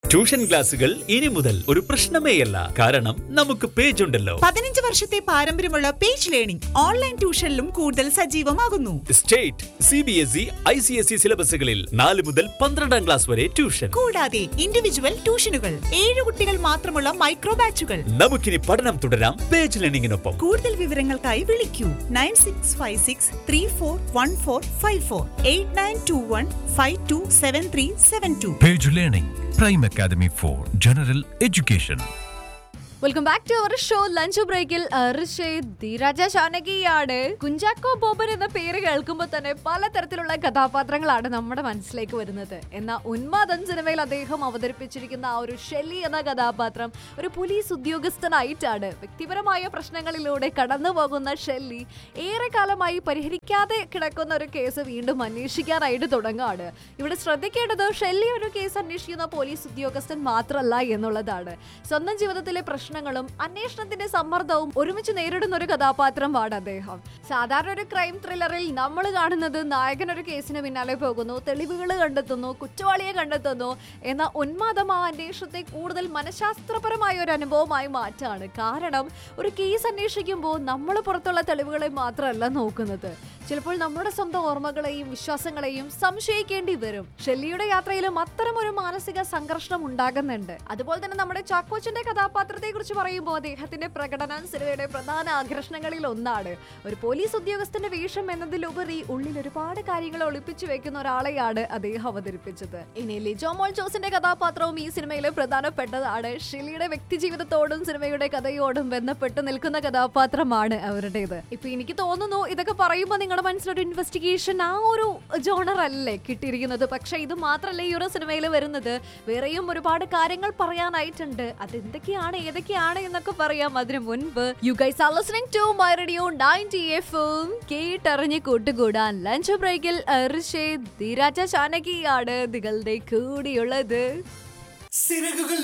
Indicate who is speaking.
Speaker 1: Tuition ക്ലാസുകൾ ഇനി മുതൽ ഒരു പ്രശ്നമേയല്ല കാരണം നമുക്ക് പേജ് ഉണ്ടല്ലോ
Speaker 2: പതിനഞ്ച് വർഷത്തെ പാരമ്പര്യമുള്ള പേജ് ലേണിംഗ് ഓൺലൈൻ ട്യൂഷനിലും കൂടുതൽ സജീവമാകുന്നു
Speaker 1: state C B S E I C S E സിലബസുകളിൽ നാല് മുതൽ പന്ത്രണ്ടാം ക്ലാസ് വരെ ട്യൂഷൻ
Speaker 2: കൂടാതെ ഇൻഡിവിജ്വൽ ട്യൂഷനുകൾ ഏഴ് കുട്ടികൾ മാത്രമുള്ള മൈക്രോ ബാച്ചുകൾ
Speaker 1: നമുക്കിനി പഠനം തുടരാം പേജ് ലേണിംഗിനൊപ്പം
Speaker 2: കൂടുതൽ വിവരങ്ങൾക്കായി വിളിക്കൂ nine six five six three four one four five four eight nine two one five two seven three seven two
Speaker 3: Page Learning, Prime Academy for General Education.
Speaker 4: Welcome back to our show lunch ബ്രേക്കിൽ ഋഷേദ് ധീരജ ചാനകിയാണ് കുഞ്ചാക്കോ ബോബൻ എന്ന പേര് കേൾക്കുമ്പോൾ തന്നെ പലതരത്തിലുള്ള കഥാപാത്രങ്ങളാണ് നമ്മുടെ മനസ്സിലേക്ക് വരുന്നത് എന്നാൽ ഉന്മാദൻ സിനിമയിൽ അദ്ദേഹം അവതരിപ്പിച്ചിരിക്കുന്ന ആ ഒരു ഷെല്ലി എന്ന കഥാപാത്രം ഒരു പോലീസ് ഉദ്യോഗസ്ഥനായിട്ടാണ് വ്യക്തിപരമായ പ്രശ്നങ്ങളിലൂടെ കടന്നു പോകുന്ന ഷെല്ലി ഏറെ കാലമായി പരിഹരിക്കാതെ കിടക്കുന്ന ഒരു കേസ് വീണ്ടും അന്വേഷിക്കാനായിട്ട് തുടങ്ങുകയാണ് ഇവിടെ ശ്രദ്ധിക്കേണ്ടത് ഷെല്ലി ഒരു കേസ് അന്വേഷിക്കുന്ന പോലീസ് ഉദ്യോഗസ്ഥൻ മാത്രമല്ല എന്നുള്ളതാണ് സ്വന്തം ജീവിതത്തിലെ പ്രശ്നങ്ങളും അന്വേഷണത്തിന്റെ സമ്മർദ്ദവും ഒരുമിച്ച് നേരിടുന്ന ഒരു കഥാപാത്രമാണ് അദ്ദേഹം സാധാരണ ഒരു ക്രൈം ത്രില്ലറിൽ നമ്മൾ കാണുന്നത് നായകൻ ഒരു കേസിന് പിന്നാലെ പോകുന്നു തെളിവുകൾ കണ്ടെത്തുന്നു കുറ്റവാളിയെ കണ്ടെത്തുന്നു എന്ന ഉന്മാദം ആ അന്വേഷണത്തെ കൂടുതൽ മനഃശാസ്ത്രപരമായ ഒരു അനുഭവമായി മാറ്റാണ് കാരണം ഒരു കേസ് അന്വേഷിക്കുമ്പോൾ നമ്മൾ പുറത്തുള്ള തെളിവുകളെ മാത്രമല്ല നോക്കുന്നത് ചിലപ്പോൾ നമ്മുടെ സ്വന്തം ഓർമ്മകളെയും വിശ്വാസങ്ങളെയും സംശയിക്കേണ്ടി വരും ഷെല്ലിയുടെ യാത്രയിലും അത്തരം ഒരു മാനസിക സംഘർഷം ഉണ്ടാകുന്നുണ്ട് അതുപോലെ തന്നെ നമ്മുടെ ചാക്കോച്ചന്റെ കഥാപാത്രത്തെ കുറിച്ച് പറയുമ്പോൾ അദ്ദേഹത്തിന്റെ പ്രകടനം സിനിമയുടെ പ്രധാന ആകർഷണങ്ങളിൽ ഒന്നാണ് ഒരു പോലീസ് ഉദ്യോഗസ്ഥന്റെ വേഷം എന്നതിലുപരി ഉള്ളിൽ ഒരുപാട് കാര്യങ്ങൾ ഒളിപ്പിച്ചു വെക്കുന്ന ഒരാളെയാണ് അദ്ദേഹം അവതരിപ്പിച്ചത് ഇനി ലിജോ മോൾ ജോസിന്റെ കഥാപാത്രവും ഈ സിനിമയിലെ പ്രധാനപ്പെട്ടതാണ് ഷെല്ലിയുടെ വ്യക്തി ജീവിതത്തോടും സിനിമയുടെ കഥയോടും ബന്ധപ്പെട്ട് നിൽക്കുന്ന കഥാപാത്രമാണ് അവരുടേത് ഇപ്പൊ എനിക്ക് തോന്നുന്നു ഇതൊക്കെ പറയുമ്പോൾ നിങ്ങളുടെ മനസ്സിലൊരു ഇൻവെസ്റ്റിഗേഷൻ ആ ഒരു ജോണർ അല്ലേ കിട്ടിയിരിക്കുന്നത് പക്ഷെ ഇത് മാത്രമല്ല ഈ ഒരു സിനിമയിൽ വരുന്നത് വേറെയും ഒരുപാട് കാര്യങ്ങൾ പറയാനായിട്ടുണ്ട് അതെന്തൊക്കെയാണ് ഏതൊക്കെയാണ് എന്നൊക്കെ പറയാം അതിനു മുൻപ് you guys are listening to my radio 90 എഫും കേട്ടറിഞ്ഞ് കൂട്ടുകൂടാൻ ലഞ്ച് ബ്രേക്കിൽ ഋഷേ ധീരാജ ചാനകിയാണ് നിങ്ങളുടെ കൂടിയുള്ളത്
Speaker 5: സിറകുകൾ